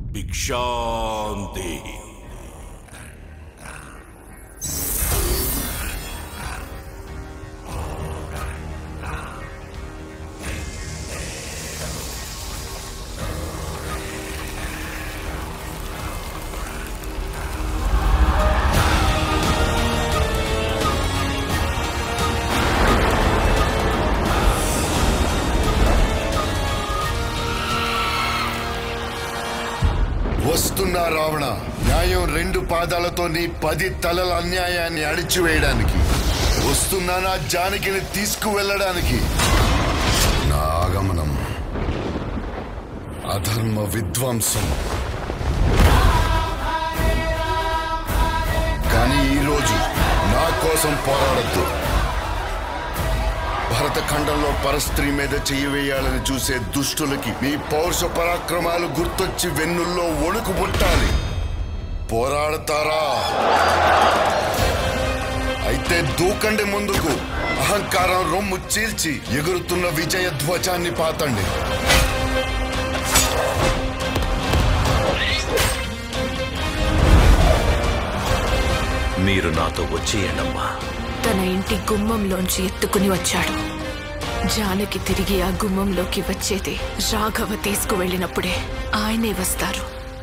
భిక్షాందేహి వస్తున్నా రావణ న్యాయం రెండు పాదాలతో నీ పది తలల అన్యాయాన్ని అణిచివేయడానికి వస్తున్నా నా జానకిని తీసుకువెళ్ళడానికి నా ఆగమనం అధర్మ విధ్వంసం కానీ ఈరోజు నా కోసం పోరాడద్దు భరతఖండంలో పరస్త్రీ మీద చెయ్యి వేయాలని చూసే దుష్టులకి మీ పౌరుష పరాక్రమాలు గుర్తొచ్చి వెన్నుల్లో వణుకు పుట్టాలి పోరాడతారా అయితే దూకండి ముందుకు అహంకారం రొమ్ము చీల్చి ఎగురుతున్న విజయ ధ్వజాన్ని పాతండి మీరు నాతో వచ్చేయండమ్మా తన ఇంటి గుమ్మంలోంచి ఎత్తుకుని వచ్చాడు జానకి తిరిగి ఆ గుమ్మంలోకి వచ్చేది రాఘవ తీసుకువెళ్ళినప్పుడే ఆయనే వస్తారు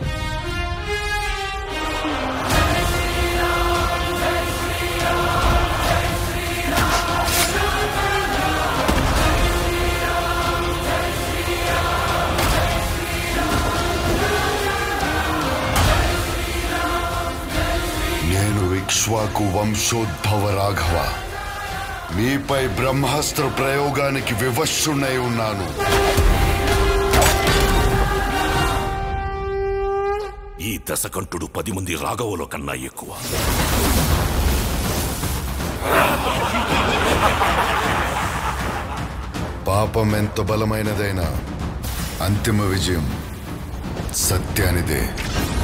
నేను ఇక్ష్వాకు వంశోద్భవ రాఘవ మీపై బ్రహ్మాస్త్ర ప్రయోగానికి వివశుణ్ణై ఉన్నాను ఈ దశకంఠుడు పది మంది రాఘవుల కన్నా ఎక్కువ పాపం ఎంత బలమైనదైనా అంతిమ విజయం సత్యానిదే